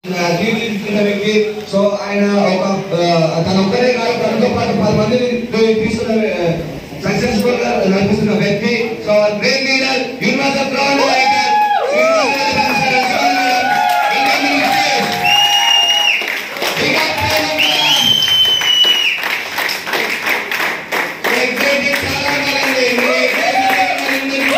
తీర్చిదిద్దిన వ్యక్తి సో ఆయన ఒక ఆ, తన ఒక్కరే కాదు తనతో పాటు పది మందిని తీసుకున్న సక్సెస్ఫుల్ గా నడిపిస్తున్న వ్యక్తి so great leader universal crowd writer చాలా బాగుంది మీ మనందరికీ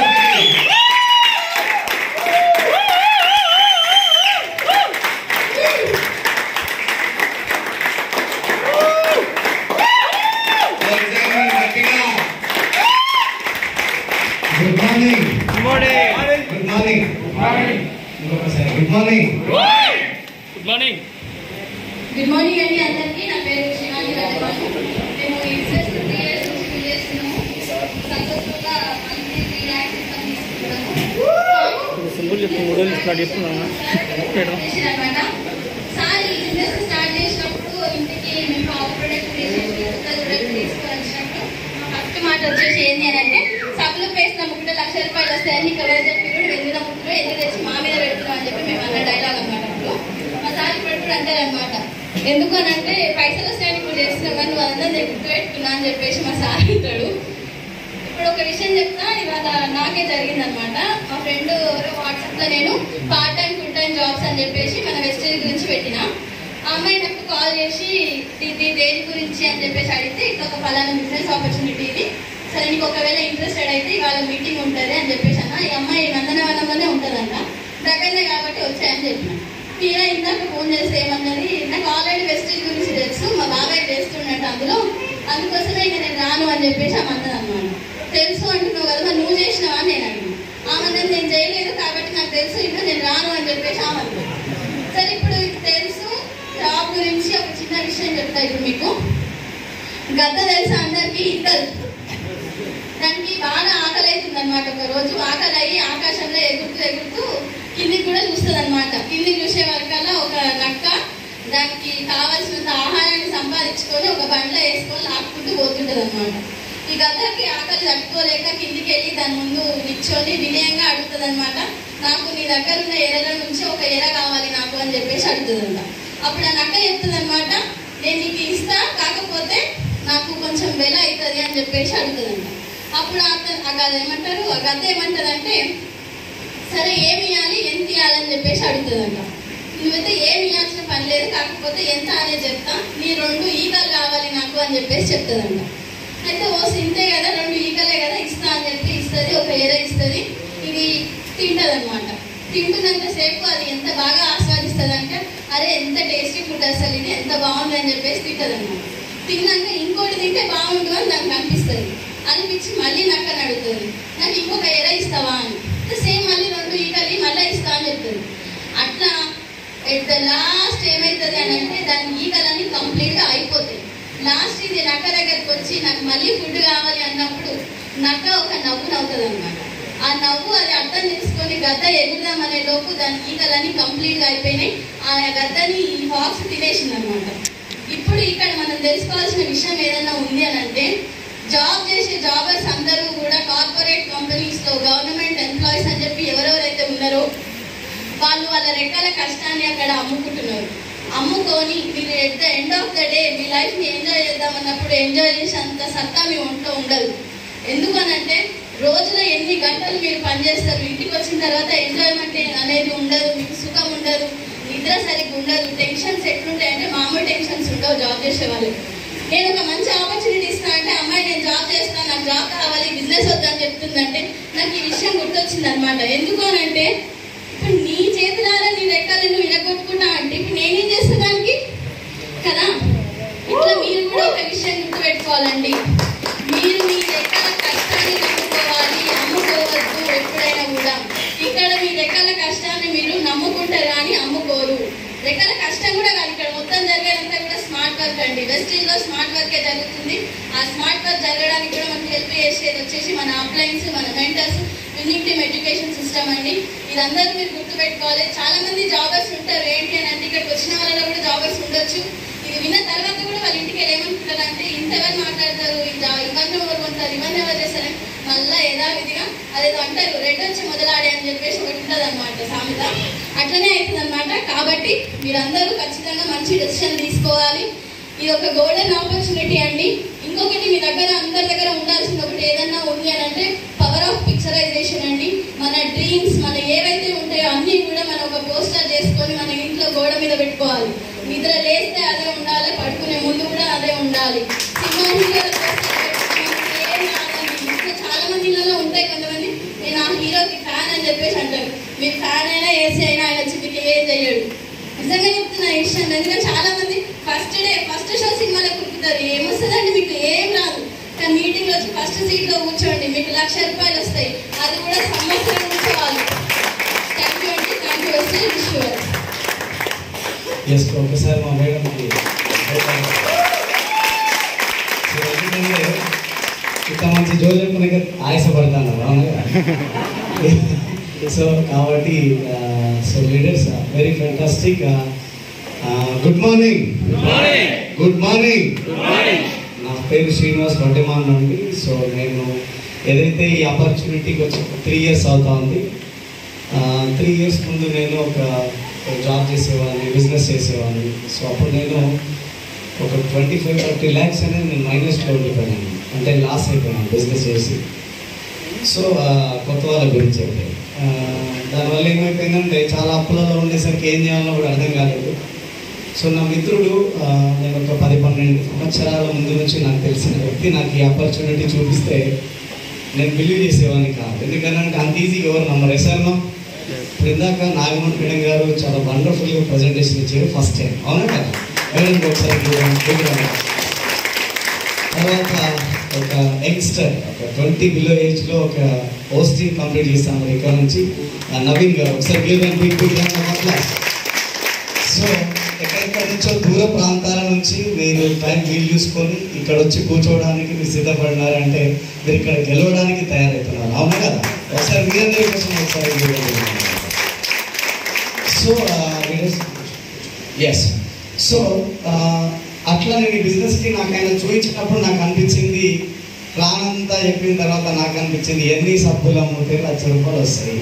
good morning good morning good morning ఇంకొకసారి good morning good morning good morning అండి అందరికీ నా పేరు శివాని రాజపాల్ మేము ఇన్సెస్ త్రీ ఇయర్స్ నుంచి బిల్ చేస్తున్నాము సక్సెస్ఫుల్ గా మంత్లీ త్రీ ల్యాక్స్ ఇన్కమ్ తీసుకుంటున్నాము సింపుల్ చెప్పు మూడు రోజులు స్టార్ట్ చెప్తున్నాను అనమాట సార్ ఈ బిజినెస్ స్టార్ట్ చేసినప్పుడు ఇంటికి మేము పావు ప్రొడక్ట్ తీసేసి కొత్త ప్రొడక్ట్ తీసుకొని వచ్చినప్పుడు ఫస్ట్ మాట వచ్చేసి ఏంటి అని అంటే సబ్బులు పేస్ట్ నమ్ముకుంటే లక్ష రూపాయలు వస్తాయని నీకు ఎవరు చెప్పి కూడా ఎందుకు నమ్ముకుంటున్నావు ఎందుకు తెచ్చి మా మీద పెడుతున్నావు అని చెప్పి మేము అన్న డైలాగ్ అనమాట అప్పుడు మా సార్ ఇప్పుడు కూడా అంటారనమాట ఎందుకు అని అంటే పైసలు వస్తాయని ఇప్పుడు చేస్తున్నావు కానీ నువ్వు అదంతా నేను గుర్తు పెట్టుకున్నా అని చెప్పేసి మా సార్ అంటాడు ఇప్పుడు ఒక విషయం చెప్తా ఇవాళ నాకే జరిగిందనమాట మా ఫ్రెండ్ వాట్సాప్ లో నేను part time full time jobs అని చెప్పేసి మన వెస్టేజ్ గురించి పెట్టిన ఆ అమ్మాయి నాకు కాల్ చేసి ఇది దేని గురించి అని చెప్పేసి అడిగితే ఇట్లా ఒక ఫలానా బిజినెస్ ఆపర్చునిటీ ఇది సరే నీకు ఒకవేళ ఇంట్రెస్టెడ్ అయితే ఇవాళ మీటింగ్ ఉంటుంది అని చెప్పేసి అన్న ఈ అమ్మాయి నందనవనంలోనే ఉంటుందంట దగ్గరనే కాబట్టి వచ్చాయని చెప్పిన తీరా ఇందాక ఫోన్ చేస్తే ఏమన్నది నాకు ఆల్రెడీ వెస్టేజ్ గురించి తెలుసు మా బాబాయ్ చేస్తున్నట్టు అందులో అందుకోసమే ఇక నేను రాను అని చెప్పేసి ఆమె అన్నది అనమాట తెలుసు అంటున్నావు కదా మరి నువ్వు చేసినావా అని నేను అడిగిన ఆమె అన్నది నేను చేయలేదు కాబట్టి నాకు తెలుసు ఇంకా నేను రాను అని చెప్పేసి ఆమె అన్నది సరే ఇప్పుడు ఇది తెలుసు జాబ్ గురించి ఒక చిన్న విషయం చెప్తా ఇప్పుడు మీకు గద్ద తెలుసా అందరికి ఇద్దరు దానికి బాగా ఆకలి అవుతుంది అనమాట ఒక రోజు ఆకలి అయ్యి ఆకాశంలో ఎగురుతూ ఎగురుతూ కిందికి కూడా చూస్తుంది అనమాట కిందికి చూసే వరకల్లా ఒక నక్క దానికి కావాల్సినంత ఆహారాన్ని సంపాదించుకొని ఒక బండ్లో వేసుకొని లాక్కుంటూ పోతుంటది అనమాట ఈ గద్దకి ఆకలి తట్టుకోలేక కిందికి వెళ్ళి దాని ముందు నిల్చొని వినయంగా అడుగుతుంది అనమాట నాకు నీ దగ్గర ఉన్న ఎరల నుంచి ఒక ఎర కావాలి నాకు అని చెప్పేసి అడుగుతుందంట అప్పుడు ఆ నక్క చెప్తుంది అనమాట నేను నీకు ఇస్తా కాకపోతే నాకు కొంచెం వెల అవుతుంది అని చెప్పేసి అడుగుతుందంట అప్పుడు అతను ఆ గద ఏమంటారు ఆ గద్ద ఏమంటదంటే సరే ఏమి ఇవ్వాలి ఎంత ఇవ్వాలని చెప్పేసి అడుగుతుందంట నువ్వైతే ఏమి ఇవ్వాల్సిన పని లేదు కాకపోతే ఎంత అనే చెప్తా నీ రెండు ఈగలు కావాలి నాకు అని చెప్పేసి చెప్తుందంట అయితే ఓ ఇంతే కదా రెండు ఈగలే కదా ఇస్తా అని చెప్పి ఇస్తుంది ఒక ఎర ఇస్తుంది ఇది తింటది అనమాట తింటున్నంత సేపు అది ఎంత బాగా ఆస్వాదిస్తుంది అంటే అరే ఎంత టేస్టీ ఫుడ్ అసలు ఇది ఎంత బాగుంది అని చెప్పేసి తింటది అనమాట తిన్నాక ఇంకోటి తింటే బాగుండు అని దానికి అనిపిస్తుంది అనిపించి మళ్ళీ నక్కని అడుగుతుంది నాకు ఇంకొక ఎర ఇస్తావా అని సేమ్ మళ్ళీ రెండు ఈగలి మళ్ళీ ఇస్తా అని చెప్తుంది అట్లా ఎట్ ద లాస్ట్ ఏమవుతుంది అని అంటే దాని ఈగలన్నీ కంప్లీట్ గా అయిపోతాయి లాస్ట్ ఇది నక్క దగ్గరికి వచ్చి నాకు మళ్ళీ ఫుడ్ కావాలి అన్నప్పుడు నక్క ఒక నవ్వు నవ్వుతుంది అనమాట ఆ నవ్వు అది అర్థం చేసుకొని గద్ద ఎగురుదామనే లోపు దాని ఈగలన్నీ కంప్లీట్ గా అయిపోయినాయి ఆ గద్దని ఈ హాక్స్ తినేసింది అనమాట ఇప్పుడు ఇక్కడ మనం తెలుసుకోవాల్సిన విషయం ఏదైనా ఉంది అని అంటే జాబ్ చేసే జాబర్స్ అందరూ కూడా కార్పొరేట్ కంపెనీస్ లో గవర్నమెంట్ ఎంప్లాయీస్ అని చెప్పి ఎవరెవరైతే ఉన్నారో వాళ్ళు వాళ్ళ రెక్కల కష్టాన్ని అక్కడ అమ్ముకుంటున్నారు అమ్ముకొని మీరు at the end of the day మీ లైఫ్ ని ఎంజాయ్ చేద్దాం అన్నప్పుడు ఎంజాయ్ చేసేంత సత్తా మీ ఒంట్లో ఉండదు ఎందుకనంటే రోజులో ఎన్ని గంటలు మీరు పనిచేస్తారు ఇంటికి వచ్చిన తర్వాత ఎంజాయ్మెంట్ అనేది ఉండదు మీకు సుఖం ఉండదు నిద్ర సరిగ్గా ఉండదు టెన్షన్స్ ఎట్లుంటాయంటే మామూలు టెన్షన్స్ ఉండవు జాబ్ చేసే వాళ్ళకి నేను ఒక మంచి ఆపర్చునిటీ ఇస్తా అంటే అమ్మాయి నేను జాబ్ చేస్తాను నాకు జాబ్ కావాలి బిజినెస్ వద్దని చెప్తుందంటే నాకు ఈ విషయం గుర్తొచ్చింది అనమాట ఎందుకు అని అంటే ఇప్పుడు నీ చేతులారా నీ రెక్కలు నువ్వు విరగొట్టుకుంటా అంటే ఇప్పుడు నేనేం చేస్తా దానికి కదా ఇట్లా మీరు కూడా ఒక విషయం గుర్తుపెట్టుకోవాలండి మీరు మీ రెక్కల కష్టాన్ని నమ్ముకోవాలి అమ్ముకోవద్దు ఎప్పుడైనా కూడా ఇక్కడ మీ రెక్కల కష్టాన్ని మీరు నమ్ముకుంటారు కానీ అమ్ముకోరు రెక్కల కష్టం కూడా కాదు ఇక్కడ మొత్తం జరిగేదంతా కూడా స్మార్ట్ వర్క్ అండి వెస్టేజ్ లో స్మార్ట్ వర్కే జరుగుతుంది ఆ స్మార్ట్ వర్క్ జరగడానికి కూడా మనకు హెల్ప్ చేసేది వచ్చేసి మన అప్లయన్స్ మన mentors unique team education system అండి ఇదందరూ మీరు గుర్తుపెట్టుకోవాలి చాలా మంది జాబర్స్ ఉంటారు ఏంటి అని అంటే ఇక్కడికి వచ్చిన వాళ్ళలో కూడా జాబర్స్ ఉండొచ్చు ఇది విన్న తర్వాత కూడా వాళ్ళ ఇంటికి వెళ్ళి ఏమనుకుంటారు అంటే ఇంత ఎవరు మాట్లాడతారు ఈ జా- ఇవన్నీ ఎవరు కొంటారు ఇవన్నీ ఎవరు చేస్తారని మళ్ళా యథావిధిగా అదేదో అంటారు రెడ్ వచ్చి మొదలాడే అని చెప్పేసి ఒకటి ఉంటుంది అనమాట సామెత అట్లనే అవుతుంది అనమాట కాబట్టి మీరందరూ ఖచ్చితంగా మంచి డెసిషన్ తీసుకోవాలి ఇది ఒక గోల్డెన్ ఆపర్చునిటీ అండి ఇంకొకటి మీ దగ్గర అందరి దగ్గర ఉండాల్సింది ఒకటి ఏదన్నా ఉంది అని అంటే పవర్ ఆఫ్ పిక్చరైజేషన్ అండి మన డ్రీమ్స్ మన ఏవైతే ఉంటాయో అన్ని కూడా మనం ఒక పోస్టర్ చేసుకొని మన ఇంట్లో గోడ మీద పెట్టుకోవాలి నిద్ర లేస్తే అదే ఉండాలి పడుకునే ముందు కూడా అదే ఉండాలి సినిమా హీరోల పోస్టర్ పెట్టుకుని ఏం కాదండి ఇంకా చాలా మంది ఇళ్ళలో ఉంటాయి కొంతమంది నేను ఆ హీరోకి ఫ్యాన్ అని చెప్పేసి అంటారు మీరు ఫ్యాన్ అయినా ఏసీ అయినా ఆయన వచ్చి మీకు ఏం చేయడు నిజంగా చెప్తున్నా ఈ విషయం ఎందుకంటే చాలా మంది ఫస్ట్ డే ఫస్ట్ షో సినిమాలో కుట్టుతారు ఏమొస్తుందండి మీకు ఏం రాదు కానీ మీటింగ్ లో వచ్చి ఫస్ట్ సీట్ లో కూర్చోండి మీకు లక్ష రూపాయలు వస్తాయి అది కూడా సంవత్సరం కూర్చోవాలి థ్యాంక్ యూ అండి థ్యాంక్ యూ వస్తే విషయం ఎస్ ఒకసారి మా మేడంకి సో ఎందుకంటే ఇంత మంచి జోలు చెప్పుకునే ఆయాసపడతాను అవునా సో కాబట్టి so leaders very fantastic good morning good morning నా పేరు శ్రీనివాస్ వడ్డమాన్ అండి సో నేను ఏదైతే ఈ ఆపర్చునిటీకి వచ్చి త్రీ ఇయర్స్ అవుతా ఉంది త్రీ ఇయర్స్ ముందు నేను ఒక ఒక జాబ్ చేసేవాడిని బిజినెస్ చేసేవాడిని సో అప్పుడు నేను ఒక ట్వంటీ ఫైవ్ థర్టీ ల్యాక్స్ అనేది నేను మైనస్లో ఉండిపోయాను అంటే లాస్ అయిపోయాను బిజినెస్ చేసి సో ఆ, కొత్త వాళ్ళ గురించి అయితే ఆ, దానివల్ల ఏమైపోయిందంటే చాలా అప్పులలో ఉండేసరికి ఏం చేయాలో కూడా అర్థం కాలేదు సో నా మిత్రుడు ఆ, నేను ఒక పది పన్నెండు సంవత్సరాల ముందు నుంచి నాకు తెలిసిన వ్యక్తి నాకు ఈ ఆపర్చునిటీ చూపిస్తే నేను బిలీవ్ చేసేవాడిని కాదు ఎందుకంటే అంత ఈజీగా ఎవరు నమ్మరు ఎసార్నో ఇప్పుడు ఇందాక నాగమణి మేడం గారు చాలా వండర్ఫుల్గా ప్రజెంటేషన్ ఇచ్చారు ఫస్ట్ టైం అవునా కదా మేడం ఒకసారి చూడండి, చూడండి. తర్వాత ఒక యంగ్స్టర్ ఒక ట్వంటీ బిలో ఏజ్ లో ఒక పోస్టింగ్ కంప్లీట్ చేస్తాను ఇక్కడ నుంచి ఆ నవీన్ గారు ఒకసారి give big big class so ఎక్కడెక్కడ నుంచో దూర ప్రాంతాల నుంచి మీరు టైం వీలు చూసుకొని ఇక్కడ వచ్చి కూర్చోవడానికి మీరు సిద్ధపడినారంటే మీరు ఇక్కడ గెలవడానికి తయారవుతున్నారు అవునా కదా ఒకసారి మీరందరి కోసం ఒకసారి సో ఎస్ సో అట్లా నేను ఈ బిజినెస్కి నాకు ఆయన చూపించినప్పుడు నాకు అనిపించింది ప్లాన్ అంతా చెప్పిన తర్వాత నాకు అనిపించింది ఎన్ని సబ్బులు అమ్ముతే లక్ష రూపాయలు వస్తాయి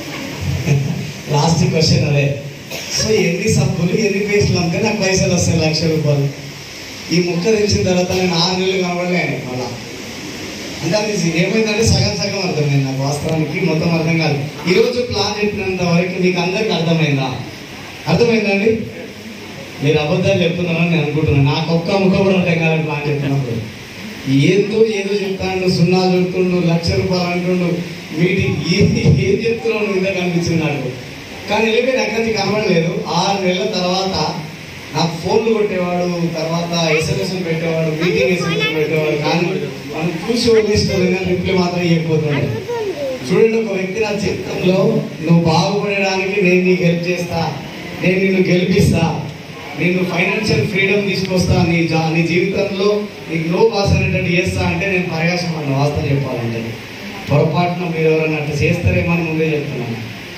లాస్ట్ క్వశ్చన్ అదే సో ఎన్ని సబ్బులు ఎన్ని పేస్టులు అమ్మితే నాకు పైసలు వస్తాయి లక్ష రూపాయలు ఈ ముక్క తెలిసిన తర్వాత నేను ఆరు నెలలు కనబడలేను మళ్ళా అంటే అది ఏమైందంటే సగం సగం అర్థమైంది నాకు వాస్తవానికి మొత్తం అర్థం కాదు ఈ రోజు ప్లాన్ చెప్పినంత వరకు మీకు అందరికి అర్థమైందా అర్థమైందండి మీరు అబద్ధాలు చెప్తున్నారని నేను అనుకుంటున్నాను నాకు ఒక్క ముక్క కూడా అర్థం కాదని ప్లాన్ చెప్తున్నప్పుడు ఏదో ఏదో చెప్తాడు సున్నా చెప్తుండు లక్ష రూపాయలు అంటుండు మీటింగ్ ఏది ఏం చెప్తున్నావు నువ్వు ఇంత కనిపించింది నాకు కానీ వెళ్ళిపోయి నాకు నుంచి కనబడలేదు ఆరు నెలల తర్వాత నాకు ఫోన్లు కొట్టేవాడు తర్వాత ఎస్ఎంఎస్ పెట్టేవాడు మీటింగ్ ఎస్ఎంఎస్ పెట్టేవాడు కానీ మనం చూసి వదిలేస్తుంది కానీ రిప్లై మాత్రం ఇవ్వకపోతున్నాడు చూడండి ఒక వ్యక్తి నా జీవితంలో నువ్వు బాగుపడడానికి నేను నీకు హెల్ప్ చేస్తా నేను నిన్ను గెలిపిస్తా నేను ఫైనాన్షియల్ ఫ్రీడమ్ తీసుకొస్తా నీ జా నీ జీవితంలో నీకు నో పాస్ అనేటట్టు చేస్తా అంటే నేను ప్రయాసం అన్న వాస్తవం చెప్పాలంటే పొరపాటున మీరు ఎవరైనా అట్లా చేస్తారేమో అని ముందే చెప్తున్నాను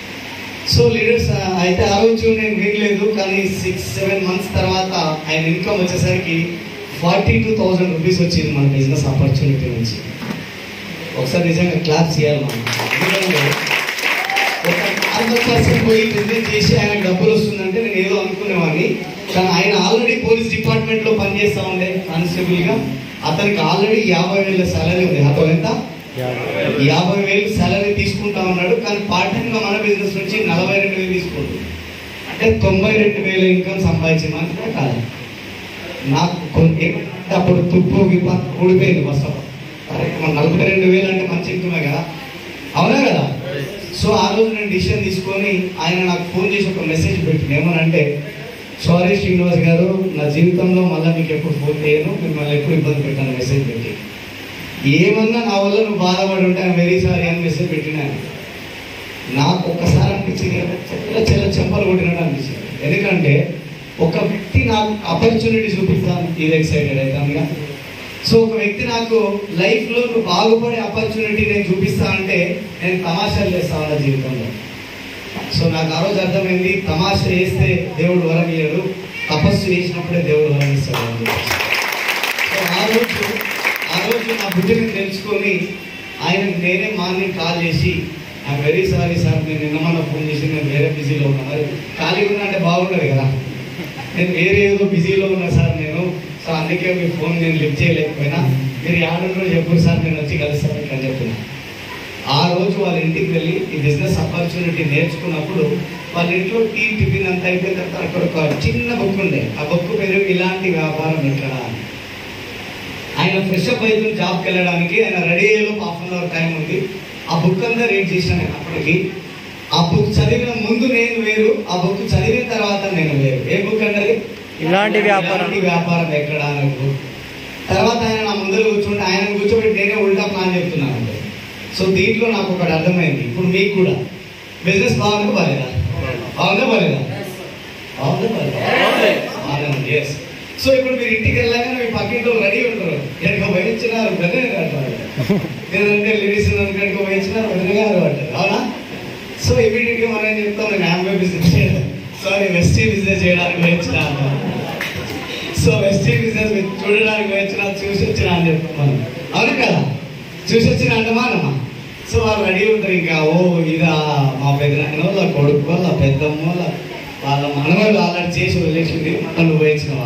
సో లీడర్స్ అయితే ఆ రోజు నేను వినలేదు కానీ సిక్స్ సెవెన్ మంత్స్ తర్వాత ఆయన ఇన్కమ్ వచ్చేసరికి ఫార్టీ టూ థౌజండ్ రూపీస్ వచ్చింది మన బిజినెస్ ఆపర్చునిటీ నుంచి ఒకసారి నిజంగా క్లాప్స్ చేయాలి మనం ఎందుకంటే ఒక నార్మల్ పర్సన్ పోయి బిజినెస్ చేసి ఆయన డబ్బులు వస్తుందంటే నేను ఏదో అనుకునేవాడిని కానీ ఆయన ఆల్రెడీ పోలీస్ డిపార్ట్మెంట్ లో పనిచేస్తా ఉండే కానిస్టేబుల్ గా అతనికి ఆల్రెడీ యాభై వేల సాలరీ ఉంది అతను ఎంత యాభై వేలు సాలరీ తీసుకుంటా ఉన్నాడు కానీ పార్ట్ టైం గా మన బిజినెస్ నుంచి నలభై రెండు వేలు తీసుకుంటుంది అంటే తొంభై రెండు వేల ఇన్కమ్ సంపాదించిన మనిషి కూడా కాదు నాకు కొన్ని ఏమంటే అప్పుడు తుప్పు విప్ప ఊడిపోయింది బస్ నలభై రెండు వేలు అంటే మంచి ఇన్కమే కదా అవునా కదా సో ఆ రోజు నేను డిసిషన్ తీసుకొని ఆయన నాకు ఫోన్ చేసి ఒక మెసేజ్ పెట్టింది ఏమనంటే సారీ శ్రీనివాస్ గారు నా జీవితంలో మళ్ళీ మీకు ఎప్పుడు ఫోన్ చేయను మిమ్మల్ని ఎప్పుడు ఇబ్బంది పెట్టాను మెసేజ్ పెట్టి ఏమన్నా నా వల్ల నువ్వు బాధపడి ఉంటే వెరీ సారీ అని మెసేజ్ పెట్టినాను నాకు ఒక్కసారి అనిపించింది చెల్ల చెల్ల చెంపలు కొట్టినట్టు అనిపించింది ఎందుకంటే ఒక వ్యక్తి నాకు ఆపర్చునిటీ చూపిస్తాను ఇది ఎక్సైటెడ్ అవుతానుగా సో ఒక వ్యక్తి నాకు లైఫ్ లో నువ్వు బాగుపడే ఆపర్చునిటీ నేను చూపిస్తా అంటే నేను తమాషాలు చేస్తా ఉన్నా జీవితంలో సో నాకు ఆ రోజు అర్థమైంది తమాషా చేస్తే దేవుడు వరం ఇయ్యడు తపస్సు చేసినప్పుడే దేవుడు వరం ఇస్తాడు అని చెప్పేసి. సో ఆ రోజు ఆ రోజు నా బుద్ధిని తెలుసుకొని ఆయన నేనే మార్నింగ్ కాల్ చేసి ఐఎమ్ వెరీ సారీ సార్ నేను నిన్న మొన్న ఫోన్ చేసి నేను వేరే బిజీలో ఉన్నా మరి ఖాళీగా ఉన్నా అంటే బాగుండదు కదా నేను వేరే ఏదో బిజీలో ఉన్నా సార్ నేను సో అందుకే మీ ఫోన్ నేను లిఫ్ట్ చేయలేకపోయినా మీరు ఏడున్నో చెప్పు సార్ నేను వచ్చి కలుస్తాను ఇక్కడ చెప్పిన ఆ రోజు వాళ్ళ ఇంటికి వెళ్ళి ఈ బిజినెస్ ఆపర్చునిటీ నేర్చుకున్నప్పుడు వాళ్ళ ఇంట్లో టీ టిఫిన్ అంతా అయిపోయిన తర్వాత అక్కడ ఒక చిన్న బుక్ ఉండే ఆ బుక్ పేరు ఇలాంటి వ్యాపారం ఎక్కడ అని. ఆయన ఫ్రెష్ అప్ అవుతుంది జాబ్కి వెళ్ళడానికి ఆయన రెడీ అయ్యేలో హాఫ్ అన్ అవర్ టైం ఉంది ఆ బుక్ అంతా రీడ్ చేశాను నేను అప్పటికి ఆ బుక్ చదివిన ముందు నేను వేరు ఆ బుక్ చదివిన తర్వాత నేను వేరు ఏ బుక్ అన్నది ఇలాంటి వ్యాపారం. ఇలాంటి వ్యాపారం ఎక్కడ అనే book. తర్వాత ఆయన నా ముందర కూర్చుంటే ఆయన కూర్చోబెట్టి నేనే ఉల్టా ప్లాన్ చెప్తున్నాను అంటే సో దీంట్లో నాకు ఒకటి అర్థమైంది ఇప్పుడు మీకు కూడా బిజినెస్ బాగుందా బాలేదా బాగుందా బాలేదా బాగుందా బాలేదా బాగానే ఉంది ఎస్ సో ఇప్పుడు మీరు ఇంటికి వెళ్ళగానే మీ పక్కింట్లో రెడీ ఉంటారు ఎక్కడికి పోయించినారు బెదర్ అంటారు లేదంటే లేడీస్ ఎక్కడికి పోయించినారు బెదర్ గారు అంటారు అవునా సో ఇమీడియట్ గా మనం ఏం చెప్తాం నేను యాంబే బిజినెస్ చేయడం సారీ వెస్టీ బిజినెస్ చేయడానికి పోయించిన అంటాం సో వెస్టీ బిజినెస్ చూడడానికి పోయించిన చూసి వచ్చిన అని చెప్తాం మనం అవును కదా చూసి వచ్చిన అంటమా అన్నమా సో వాళ్ళు రెడీ ఉంటారు ఇంకా ఓ ఇదా మా పెద్దనాన్న వాళ్ళ కొడుకు వాళ్ళ పెద్దమ్మ వాళ్ళ వాళ్ళ మనవాళ్ళు ఆల్రెడీ చేసి వదిలేసింది మనం నువ్వు పోయించినవా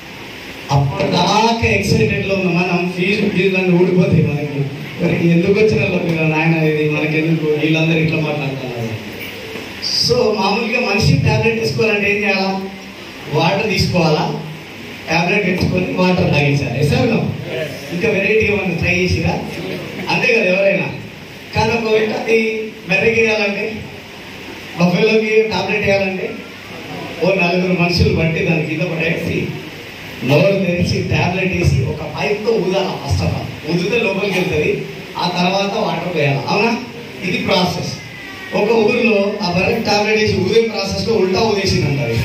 అప్పటిదాకా ఎక్సైటెడ్ లో ఉన్న మనం ఫీజు ఫీజులన్నీ ఊడిపోతాయి మనకి మరి ఎందుకు వచ్చిన వీళ్ళ నాయన ఇది మనకి ఎందుకు వీళ్ళందరూ ఇట్లా మాట్లాడుతున్నారు సో మామూలుగా మనిషి టాబ్లెట్ తీసుకోవాలంటే ఏం చేయాలా వాటర్ తీసుకోవాలా టాబ్లెట్ తెచ్చుకొని వాటర్ తాగించాలి ఎసారు ఇంకా వెరైటీ ఏమైనా ట్రై చేసిరా అంతే కదా ఎవరైనా కానీ ఒకవేళ అది మెర్రకి వేయాలంటే బఫేలోకి టాబ్లెట్ వేయాలంటే ఓ నలుగురు మనుషులు బట్టి దాని కింద పడేసి నోరు తెరిచి టాబ్లెట్ వేసి ఒక పైప్తో ఊదాల ఫస్ట్ ఆఫ్ ఆల్ ఊదితే లోపలికి వెళ్తుంది ఆ తర్వాత వాటర్ వేయాలి అవునా ఇది ప్రాసెస్ ఒక ఊరిలో ఆ బర్రెకి టాబ్లెట్ వేసి ఊదే ప్రాసెస్ లో ఉల్టా ఊదేసింది అంటారు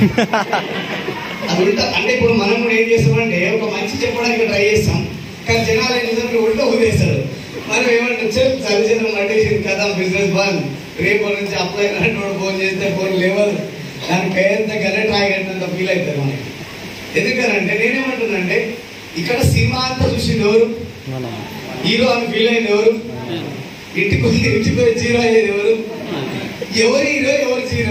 అది ఉల్టా అంటే ఇప్పుడు మనం కూడా ఏం చేస్తామంటే ఒక మంచి చెప్పడానికి ట్రై చేస్తాం కానీ జనాలు ఏం చేస్తారు ఉల్టా ఊదేస్తారు మనం ఏమంటే చదివేసిన మట్టేసింది కదా బిజినెస్ బంద్ రేపు నుంచి అప్లై అయినట్టు ఫోన్ చేస్తే ఫోన్ లేవదు దాని పేరుతో గలే ట్రై కట్టినంత ఫీల్ అవుతారు మనకి ఎందుకనంటే నేనేమంటున్నానంటే ఇక్కడ సినిమా అంతా చూసింది ఎవరు మనం హీరో అని ఫీల్ అయింది ఎవరు ఇంటికి పోయి ఇంటికి పోయి జీరో అయ్యేది ఎవరు ఎవరు హీరో ఎవరు జీరో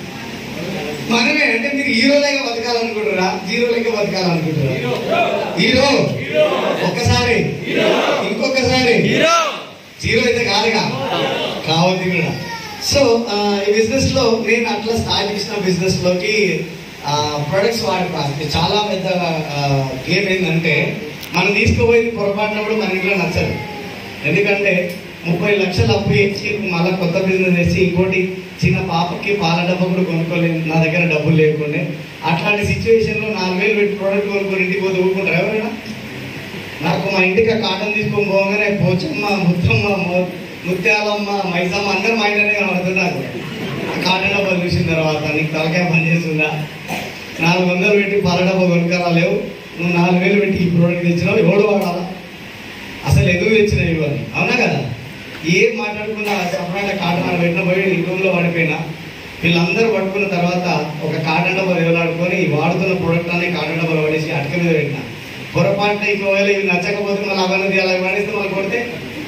మనమే అంటే మీరు హీరో లేక బతకాలనుకుంటారా జీరో లేక బతకాలనుకుంటారా హీరో ఒక్కసారి ఇంకొకసారి జీరో అయితే కాదుగా కావద్దు కూడా సో ఆ, ఈ బిజినెస్ లో నేను అట్లా స్టార్ట్ చేసిన బిజినెస్ లోకి ప్రొడక్ట్స్ వాడుకోవాలి చాలా పెద్ద గేమ్ ఏంటంటే మనం తీసుకుపోయేది పొరపాటున కూడా మన ఇంట్లో నచ్చదు ఎందుకంటే ముప్పై లక్షలు అప్పు చేసి మళ్ళీ కొత్త బిజినెస్ చేసి ఇంకోటి చిన్న పాపకి పాల డబ్బా కూడా కొనుక్కోలేదు నా దగ్గర డబ్బులు లేకుండే అట్లాంటి సిచ్యువేషన్ లో నాలుగు వేలు పెట్టి ప్రోడక్ట్ కొనుక్కొని ఇంటికి పోతే ఊరుకుంటారు ఎవరైనా నాకు మా ఇంటికి ఆ కాటన్ తీసుకొని పోగానే పోచమ్మ ముత్తమ్మ ము- ముత్యాలమ్మ మైసమ్మ అందరు మా ఇంట్లోనే కనబడుతున్నారు ఆ కాటన్ డబ్బా చూసిన తర్వాత నీకు తలకాయ పని చేస్తుందా నాలుగు వందలు పెట్టి పాల డబ్బా కొనుక్కరా లేవు నువ్వు నాలుగు వేలు పెట్టి ఈ ప్రోడక్ట్ తెచ్చినావు ఎవడు వాడాలా అసలు ఎందుకు తెచ్చినావు ఇవన్నీ అవునా కదా ఏం మాట్లాడుకున్నా సపరేట్ కాటన్ ఆడ పెట్టిన పోయి రూమ్లో పడిపోయినా వీళ్ళందరూ పట్టుకున్న తర్వాత ఒక కాటన్ డబ్బా వేలాడుకొని వాడుతున్న ప్రోడక్ట్ అనే కాటన్ డబ్బాలో పడేసి అటక మీద పెట్టిన పొరపాటున ఇంకోవేళ ఇవి నచ్చకపోతే మళ్ళీ అవన్నీ అలా పడేస్తే మళ్ళీ కొడితే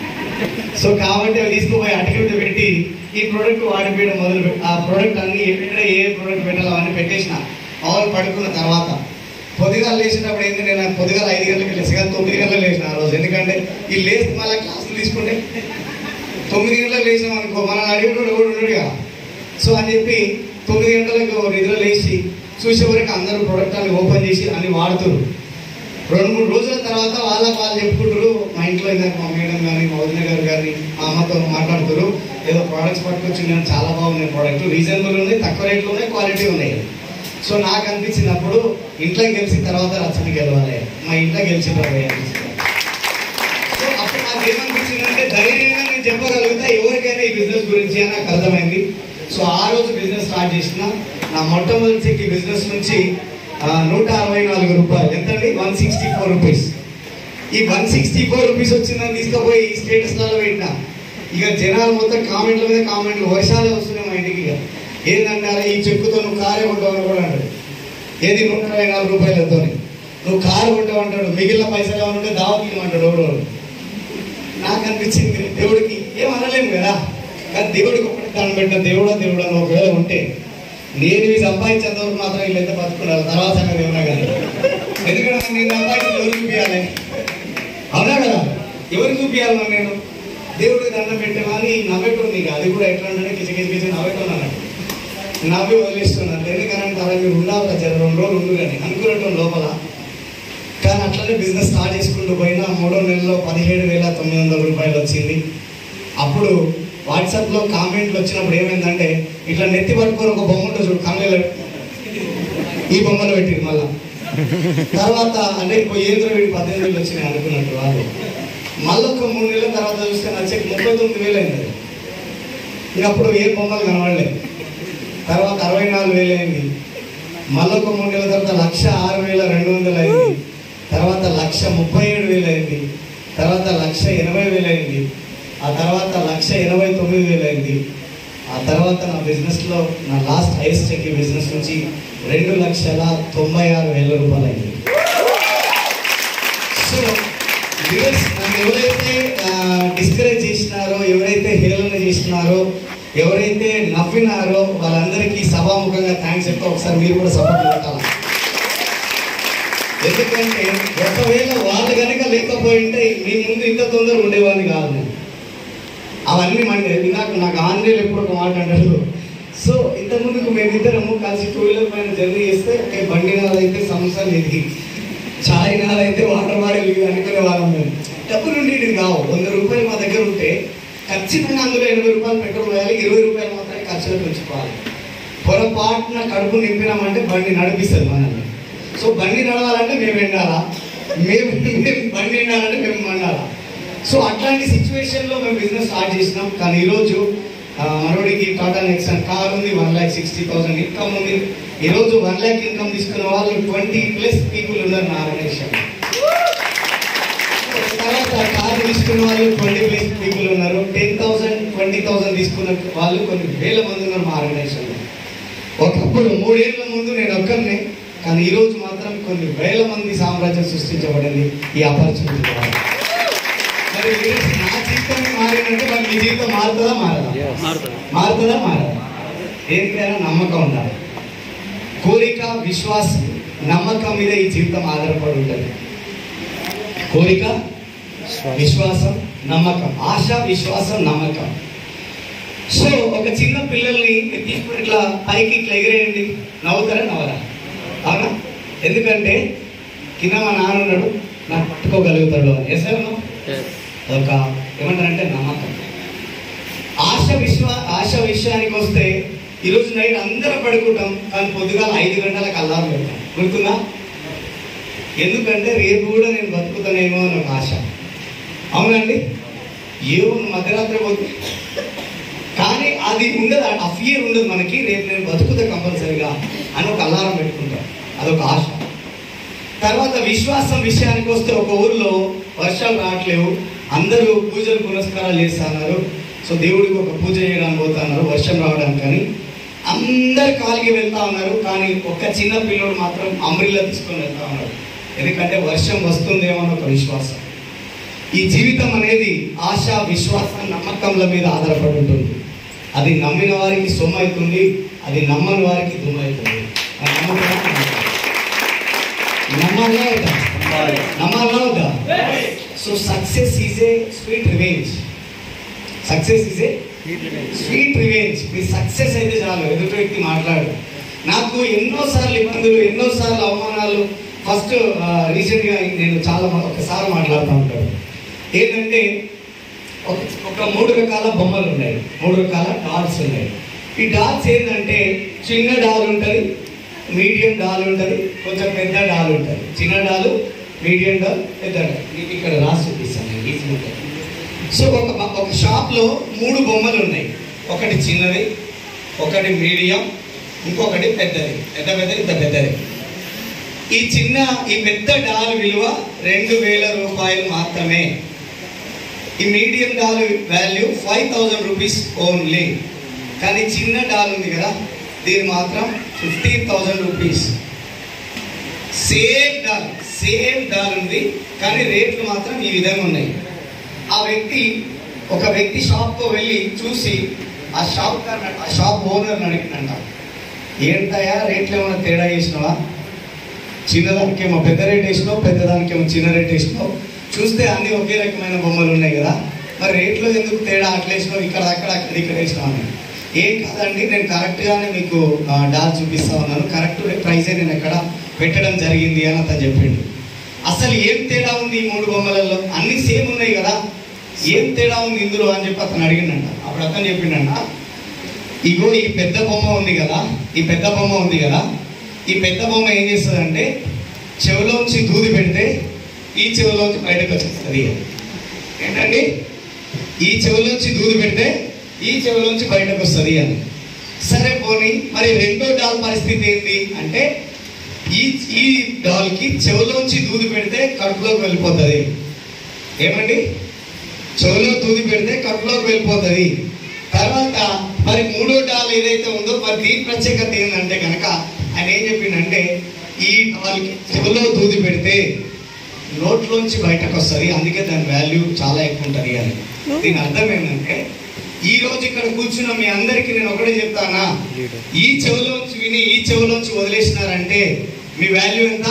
సో కాబట్టి అవి తీసుకుపోయి అటక మీద పెట్టి ఈ ప్రోడక్ట్ వాడిపోయడం మొదలు పెట్టి ఆ ప్రోడక్ట్ అన్ని ఎక్కడ ఏ ప్రోడక్ట్ పెట్టాలో అవన్నీ పెట్టేసిన ఆల్ పడుకున్న తర్వాత పొద్దుగాలు లేచినప్పుడు ఏంటి నేను పొద్దుగాల ఐదు గంటలకు లేచి కానీ తొమ్మిది గంటలకు లేచిన ఆ రోజు ఎందుకంటే ఈ లేచి మళ్ళీ క్లాసులు తీసుకుంటే తొమ్మిది గంటలకు లేచినాం అనుకో మనం అడిగేటోడు ఎవడు ఉండడుగా సో అని చెప్పి తొమ్మిది గంటలకు నిద్ర లేచి చూసే వరకు అందరూ ప్రొడక్ట్ అన్ని ఓపెన్ చేసి అన్ని వాడుతున్నారు రెండు మూడు రోజుల తర్వాత వాళ్ళ వాళ్ళు చెప్పుకుంటారు మా ఇంట్లో ఇందాక మా మేడం కానీ మా వదిన గారు కానీ మా అమ్మతో మాట్లాడుతారు ఏదో ప్రోడక్ట్స్ పట్టుకొచ్చి నేను చాలా బాగున్నాయి ప్రోడక్ట్ రీజనబుల్ ఉన్నాయి తక్కువ రేట్లు ఉన్నాయి క్వాలిటీ ఉన్నాయి సో నాకు అనిపించినప్పుడు ఇంట్లో గెలిచిన తర్వాత రచన గెలవాలి మా ఇంట్లో గెలిచిన అనిపించింది సో అప్పుడు నాకు ఏమనిపించిందంటే ధైర్యంగా నేను చెప్పగలుగుతా ఎవరికైనా ఈ బిజినెస్ గురించి అని నాకు అర్థమైంది సో ఆ రోజు బిజినెస్ స్టార్ట్ చేసిన నా మొట్టమొదటి ఈ బిజినెస్ నుంచి ఆ, నూట అరవై నాలుగు రూపాయలు ఎంతండి వన్ సిక్స్టీ ఫోర్ రూపీస్ ఈ వన్ సిక్స్టీ ఫోర్ రూపీస్ వచ్చిందని తీసుకుపోయి ఈ స్టేటస్లలో పెట్టిన ఇక జనాలు మొత్తం కామెంట్ల మీద కామెంట్లు వర్షాలే వస్తున్నాయి మా ఇంటికి ఇక ఏంటంటే అరే ఈ చెక్కుతో నువ్వు కారే కొంటావు కూడా అంటాడు ఏది నూట అరవై నాలుగు రూపాయలతో నువ్వు కారు కొంటావు అంటాడు మిగిలిన పైసలు ఏమైనా ఉంటే దావత్ ఇవ్వమంటాడు ఎవడు వాడు. నాకు అనిపించింది దేవుడికి ఏం అనలేము కదా కానీ దేవుడికి ఒకటి దాన్ని పెట్టిన దేవుడా దేవుడు అని ఒకవేళ ఉంటే నేను ఇవి సంపాదించేంత వరకు మాత్రం వీళ్ళైతే బతుకున్నారు తర్వాత సంగతి ఏమన్నా కానీ ఎందుకంటే నేను సంపాదించి ఎవరు చూపించాలి అవునా కదా ఎవరు చూపించాలి మరి నేను దేవుడికి దండం పెట్టేవాని నవ్వెట్టుంది ఇక అది కూడా ఎట్లా అంటే కిచ కిచ కిచ నవ్వెట్టున్నాను నవ్వి వదిలేస్తున్నాను ఎందుకనంటే అలా మీరు ఉండాలి కదా జర రెండు రోజులు ఉండు కానీ అనుకున్నట్టు లోపల కానీ అట్లనే బిజినెస్ స్టార్ట్ చేసుకుంటూ పోయినా మూడో నెలలో పదిహేడు వేల తొమ్మిది వందల రూపాయలు వచ్చింది అప్పుడు వాట్సాప్లో కామెంట్లు వచ్చినప్పుడు ఏమైందంటే ఇట్లా నెత్తి పట్టుకొని ఒక బొమ్మ ఉంటుంది చూడు కమ్మలో ఈ బొమ్మలు పెట్టింది మళ్ళా తర్వాత అంటే ఇప్పుడు ఏంద్ర వీడి పద్దెనిమిది వేలు వచ్చినాయి అనుకున్నట్టు వాళ్ళు మళ్ళీ ఒక మూడు నెలల తర్వాత చూస్తే నచ్చేకి ముప్పై తొమ్మిది వేలు అయింది అది. ఇక అప్పుడు ఏం బొమ్మలు కనబడలేదు తర్వాత అరవై నాలుగు వేలు అయింది మళ్ళీ ఒక మూడు నెలల తర్వాత లక్ష ఆరు వేల రెండు వందలు అయింది తర్వాత లక్ష ముప్పై ఏడు వేలు అయింది తర్వాత లక్ష ఎనభై వేలు అయింది ఆ తర్వాత లక్ష ఎనభై తొమ్మిది వేలు అయింది ఆ తర్వాత నా బిజినెస్లో నా లాస్ట్ హైయెస్ట్ చెక్ బిజినెస్ నుంచి రెండు లక్షల తొంభై ఆరు వేల రూపాయలు అయింది సో వ్యూవర్స్ నన్ను ఎవరైతే డిస్కరేజ్ చేసినారో ఎవరైతే హేళన చేసినారో ఎవరైతే నవ్వినారో వాళ్ళందరికీ సభాముఖంగా థ్యాంక్స్ చెప్తా ఒకసారి మీరు కూడా సపోర్ట్ పెట్టాలి ఎందుకంటే ఒకవేళ వాళ్ళు కనుక లేకపోయింటే మీ ముందు ఇంత తొందర ఉండేవాడిని కాదు నేను అవన్నీ మండే ఇందాక నాకు ఆంధ్రలో ఎప్పుడు ఒక మాట అంటారు సో ఇంత ముందుకు మేమిద్దరము కలిసి టూ వీలర్ పైన జర్నీ చేస్తే ఓకే బండి నాదైతే సంవత్సరం ఇది చాయ్ నాదైతే వాటర్ బాటిల్ ఇది అనుకునే వాళ్ళం మేము డబ్బులు ఉండేది కావు వంద రూపాయలు మా దగ్గర ఉంటే ఖచ్చితంగా అందులో ఎనభై రూపాయలు పెట్రోల్ వేయాలి ఇరవై రూపాయలు మాత్రమే ఖర్చులకు ఉంచుకోవాలి పొరపాటున కడుపు నింపినామంటే బండి నడిపిస్తుంది మనల్ని సో బండి నడవాలంటే మేము ఎండాలా మేము మేము బండి ఎండాలంటే మేము మండాలా సో అట్లాంటి సిచ్యువేషన్ లో మేము బిజినెస్ స్టార్ట్ చేసినాం కానీ ఈరోజు ఆ, మనోడికి టాటా నెక్సన్ కార్ ఉంది one lakh sixty thousand income ఉంది ఈరోజు వన్ ల్యాక్ ఇన్కమ్ తీసుకున్న వాళ్ళు ట్వంటీ ప్లస్ పీపుల్ ఉన్నారు నా ఆర్గనైజేషన్ తర్వాత కార్ తీసుకున్న వాళ్ళు ట్వంటీ ప్లస్ పీపుల్ ఉన్నారు టెన్ థౌసండ్ ట్వంటీ థౌసండ్ తీసుకున్న వాళ్ళు కొన్ని వేల మంది ఉన్నారు మా ఆర్గనైజేషన్ ఒకప్పుడు మూడేళ్ల ముందు నేను ఒక్కరిని కానీ ఈ రోజు మాత్రం కొన్ని వేల మంది సామ్రాజ్యం సృష్టించబడింది ఈ ఆపర్చునిటీ ద్వారా మరి మీరు నా జీవితం మారినట్టు మరి మీ జీవితం మారుతుందా మారదా మారుతుంది మారుతుందా మారదా దేనికైనా నమ్మకం ఉండాలి కోరిక విశ్వాసం నమ్మకం మీద ఈ జీవితం ఆధారపడి ఉంటుంది కోరిక విశ్వాసం నమ్మకం ఆశ విశ్వాసం నమ్మకం సో ఒక చిన్న పిల్లల్ని మీరు తీసుకుని ఇట్లా పైకి ఇట్లా ఎగిరేయండి నవ్వుతారా నవ్వరా అవునా ఎందుకంటే కింద మా నాన్న ఉన్నాడు నాకు పట్టుకోగలుగుతాడు అని ఎస్ ఒక ఏమంటారంటే నమ్మకం ఆశ విశ్వ ఆశ విషయానికి వస్తే ఈరోజు నైట్ అందరం పడుకుంటాం కానీ పొద్దుగాల ఐదు గంటలకు అల్లారం పెడతాం గుర్తుందా ఎందుకంటే రేపు కూడా నేను బతుకుతానేమో అని ఒక ఆశ అవునండి ఏమో మధ్యరాత్రి పోతే కానీ అది ఉండదు ఆ ఫియర్ ఉండదు మనకి రేపు నేను బతుకుతా కంపల్సరిగా అని ఒక అలారం పెట్టుకుంటాం అదొక ఆశ తర్వాత విశ్వాసం విషయానికి వస్తే ఒక ఊర్లో వర్షాలు రావట్లేవు అందరూ పూజలు పునస్కారాలు చేస్తున్నారు సో దేవుడికి ఒక పూజ చేయడానికి పోతున్నారు వర్షం రావడానికి కానీ అందరు కాలికి వెళ్తా ఉన్నారు కానీ ఒక చిన్న పిల్లోడు మాత్రం అమరిల్లా తీసుకొని వెళ్తా ఉన్నారు ఎందుకంటే వర్షం వస్తుందేమో అని ఒక విశ్వాసం ఈ జీవితం అనేది ఆశ విశ్వాసం నమ్మకంల మీద ఆధారపడి ఉంటుంది అది నమ్మిన వారికి సొమ్ము అవుతుంది అది నమ్మని వారికి దుమ్ము అవుతుంది అది నమ్మకమా? నమ్మాలా వద్దా? నమ్మాలా వద్దా so success is a sweet revenge success is a sweet revenge మీ సక్సెస్ అయితే చాలు ఎదుటి వ్యక్తి మాట్లాడు నాకు ఎన్నోసార్లు ఇబ్బందులు ఎన్నోసార్లు అవమానాలు ఫస్ట్ రీసెంట్గా నేను చాలా మా- ఒకసారి మాట్లాడుతూ ఉంటాడు ఏంటంటే ఒక ఒక మూడు రకాల బొమ్మలు ఉన్నాయి మూడు రకాల డాల్స్ ఉన్నాయి ఈ డాల్స్ ఏంటంటే చిన్న డాల్ ఉంటుంది మీడియం డాల్ ఉంటుంది కొంచెం పెద్ద డాల్ ఉంటుంది చిన్న డాలు మీడియం డాల్ పెద్ద డాల్ మీకు ఇక్కడ రాసి చూపిస్తాను నేను ఈజీగా ఉంటుంది. సో ఒక బ- ఒక షాప్లో మూడు బొమ్మలు ఉన్నాయి ఒకటి చిన్నది ఒకటి మీడియం ఇంకొకటి పెద్దది పెద్ద పెద్దది ఇంత పెద్దది ఈ చిన్న ఈ పెద్ద డాల్ విలువ రెండు వేల రూపాయలు మాత్రమే ఈ medium doll value five thousand rupees only కానీ చిన్న డాల్ ఉంది కదా దీని మాత్రం fifteen thousand rupees same doll same doll ఉంది కానీ రేట్లు మాత్రం ఈ విధంగా ఉన్నాయి ఆ వ్యక్తి ఒక వ్యక్తి షాప్కు వెళ్ళి చూసి ఆ షాప్ ఆ షాప్ ఓనర్ని అడిగినంట ఏంటయ్యా రేట్లు ఏమైనా తేడా చేసినావా చిన్నదానికేమో పెద్ద రేట్ వేసినావు పెద్దదానికేమో చిన్న రేట్ వేసినావు చూస్తే అన్ని ఒకే రకమైన బొమ్మలు ఉన్నాయి కదా మరి రేట్లో ఎందుకు తేడా అట్లా వేసినావు ఇక్కడ అక్కడ అక్కడ ఇక్కడ వేసినావు అని ఏం కాదండి నేను కరెక్ట్గానే మీకు ఆ, డాల్ చూపిస్తా ఉన్నాను కరెక్ట్ ప్రైజే నేను ఎక్కడ పెట్టడం జరిగింది అని అతను చెప్పిండు అసలు ఏం తేడా ఉంది ఈ మూడు బొమ్మలలో అన్ని సేమ్ ఉన్నాయి కదా ఏం తేడా ఉంది ఇందులో అని చెప్పి అతను అడిగిండంట అప్పుడు అతను చెప్పిండంట ఇగో ఈ పెద్ద బొమ్మ ఉంది కదా ఈ పెద్ద బొమ్మ ఉంది కదా ఈ పెద్ద బొమ్మ ఏం చేస్తుందంటే చెవిలోంచి దూది పెడితే ఈ చెవిలోంచి బయటకు వచ్చేస్తుంది ఏంటండి ఈ చెవిలోంచి దూది పెడితే ఈ చెవిలోంచి బయటకు వస్తుంది అని సరే పోనీ మరి రెండో డాల్ పరిస్థితి ఏంటి అంటే ఈ ఈ డాల్కి చెవిలోంచి దూది పెడితే కడుపులోకి వెళ్ళిపోతుంది ఏమండి చెవిలో దూది పెడితే కడుపులోకి వెళ్ళిపోతుంది తర్వాత మరి మూడో డాల్ ఏదైతే ఉందో మరి దీని ప్రత్యేకత ఏంటంటే కనుక ఆయన ఏం చెప్పిండంటే ఈ డాల్కి చెవిలో దూది పెడితే నోట్లోంచి బయటకు వస్తుంది అందుకే దాని వాల్యూ చాలా ఎక్కువ ఉంటుంది అని దీని అర్థం ఏంటంటే ఈ రోజు ఇక్కడ కూర్చున్న మీ అందరికీ నేను ఒకటే చెప్తానా ఈ చెవిలోంచి విని ఈ చెవిలోంచి వదిలేసినారంటే మీ వాల్యూ ఎంత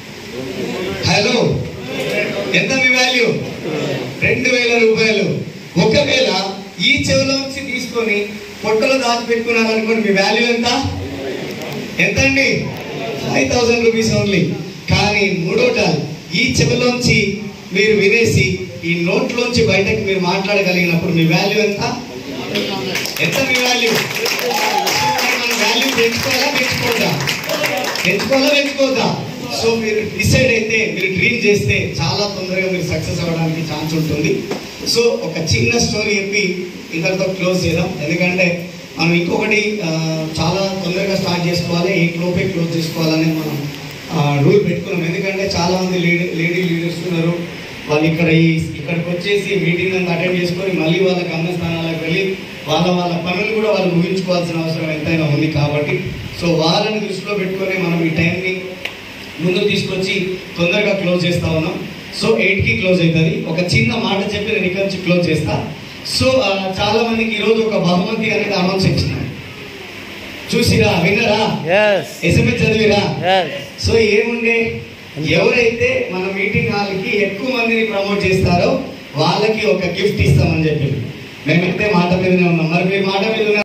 హలో ఎంత మీ వాల్యూ రెండు వేల రూపాయలు ఒకవేళ ఈ చెవిలోంచి తీసుకొని పొట్టలో దాచిపెట్టుకున్నారనుకోండి మీ వాల్యూ ఎంత ఎంత అండి ఫైవ్ థౌసండ్ రూపీస్ ఓన్లీ కానీ మూడో టాల్ ఈ చెవిలోంచి మీరు వినేసి ఈ నోట్లోంచి బయటకు మీరు మాట్లాడగలిగినప్పుడు మీ వాల్యూ ఎంత ఎంత మీ వాల్యూ మన వాల్యూ పెంచుకోవాలా పెంచుకోవద్దా పెంచుకోవాలా పెంచుకోవద్దా సో మీరు డిసైడ్ అయితే మీరు డ్రీమ్ చేస్తే చాలా తొందరగా మీరు సక్సెస్ అవ్వడానికి ఛాన్స్ ఉంటుంది సో ఒక చిన్న స్టోరీ చెప్పి ఇంతటితో క్లోజ్ చేద్దాం ఎందుకంటే మనం ఇంకొకటి ఆ, చాలా తొందరగా స్టార్ట్ చేసుకోవాలి ఎయిట్ లోపే క్లోజ్ చేసుకోవాలని మనం రూల్ పెట్టుకున్నాం ఎందుకంటే చాలా మంది లేడీ లేడీ లీడర్స్ ఉన్నారు వాళ్ళు ఇక్కడ ఈ ఇక్కడికి వచ్చేసి మీటింగ్ అంతా అటెండ్ చేసుకొని మళ్ళీ వాళ్ళ గమ్యస్థానాలకు వెళ్ళి వాళ్ళ వాళ్ళ పనులు కూడా వాళ్ళు ముగించుకోవాల్సిన అవసరం ఎంతైనా ఉంది కాబట్టి సో వాళ్ళని దృష్టిలో పెట్టుకొని మనం ఈ టైంని ముందుకు తీసుకొచ్చి తొందరగా క్లోజ్ చేస్తా ఉన్నాం సో ఎయిట్ కి క్లోజ్ అవుతుంది ఒక చిన్న మాట చెప్పి నేను ఇక్కడ నుంచి క్లోజ్ చేస్తా సో ఆ, చాలా మందికి ఈరోజు ఒక బహుమతి అనేది అనౌన్స్ ఇచ్చిన చూసిరా విన్నరా ఎస్ ఎస్ఎంఎస్ చదివిరా ఎస్ సో ఏముండే ఎవరైతే మన మీటింగ్ హాల్కి ఎక్కువ మందిని ప్రమోట్ చేస్తారో వాళ్ళకి ఒక గిఫ్ట్ ఇస్తామని చెప్పి మేమైతే మాట మీదనే ఉన్నాం మరి మీరు మాట మీద ఉన్నారు